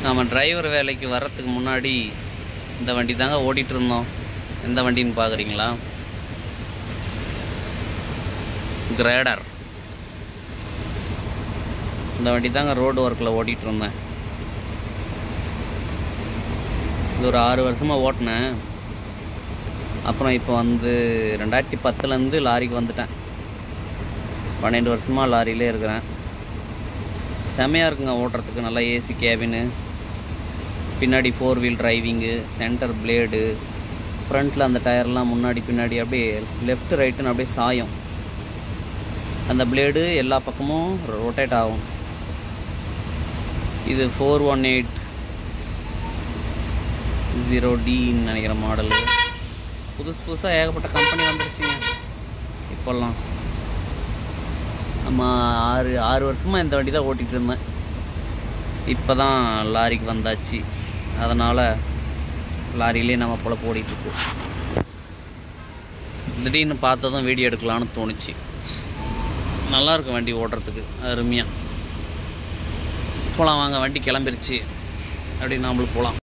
நாம் டிரைவர் வேலைக்கு வர்றதுக்கு முன்னாடி இந்த வண்டி தாங்க ஓட்டிகிட்டு இருந்தோம் எந்த வண்டின்னு பார்க்குறீங்களா கிரேடர் இந்த வண்டி தாங்க ரோடு ஒர்க்கில் ஓட்டிகிட்டு இருந்தேன் இது ஒரு ஆறு வருஷமாக ஓட்டினேன் அப்புறம் இப்போ வந்து ரெண்டாயிரத்தி பத்துலேருந்து லாரிக்கு வந்துட்டேன் பன்னெண்டு வருஷமாக லாரியிலே இருக்கிறேன் செம்மையாக இருக்குங்க ஓட்டுறதுக்கு நல்லா ஏசி கேபினு பின்னாடி four wheel driving centre blade ஃப்ரண்ட்டில் அந்த டயர்லாம் முன்னாடி பின்னாடி அப்படியே லெஃப்ட் ரைட்டுன்னு அப்படியே சாயும் அந்த பிளேடு எல்லா பக்கமும் ரொட்டேட் ஆகும் இது ஃபோர் ஒன் எயிட் ஜீரோ டின்னு நினைக்கிற மாடலு புதுசு புதுசாக ஏகப்பட்ட கம்பெனி வந்துருச்சுங்க இப்போல்லாம் நம்ம ஆறு ஆறு வருஷமாக இந்த வண்டி தான் ஓட்டிகிட்டு இருந்தேன் இப்போ தான் லாரிக்கு வந்தாச்சு அதனால் லாரியிலே நம்ம போல ஓடிட்டுருக்கு திடீர்னு பார்த்ததும் வீடியோ எடுக்கலான்னு தோணுச்சு நல்லாயிருக்கும் வண்டி ஓட்டுறதுக்கு அருமையாக போகலாம் வாங்க வண்டி கிளம்பிருச்சு அப்படி நாமளும் போகலாம்